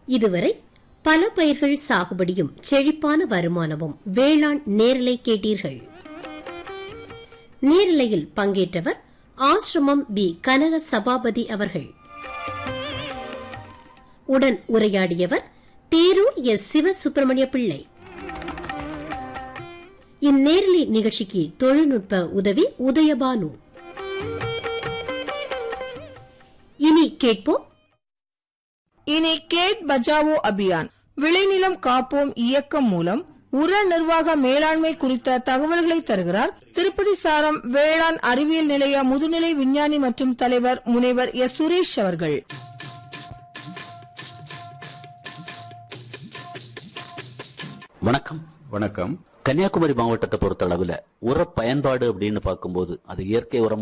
இதுவரை பல பயிர்கள் சாகுபடியும் செழிப்பான வருமானமும் வேளாண் நேரலை கேட்டீர்கள் நேரலையில் பங்கேற்றவர் ஆசிரமம் பி கனக சபாபதி அவர்கள் உடன் உரையாடியவர் தேரூர் எஸ் சிவசுப்பிரமணிய பிள்ளை இந்நேரலை நிகழ்ச்சிக்கு தொழில்நுட்ப உதவி உதயபானு இனி கேட்போம் இனி கேட் பச்சாவோ அபியான் விளைநிலம் காப்போம் இயக்கம் மூலம் உர நிர்வாக மேலாண்மை குறித்த தகவல்களை தருகிறார் திருப்பதி சாரம் வேளாண் அறிவியல் நிலைய முதுநிலை விஞ்ஞானி மற்றும் தலைவர் முனைவர் எஸ் சுரேஷ் அவர்கள் வணக்கம் வணக்கம் கன்னியாகுமரி மாவட்டத்தை பொறுத்த அளவுல உர பயன்பாடு அப்படின்னு பார்க்கும்போது அது இயற்கை உரமா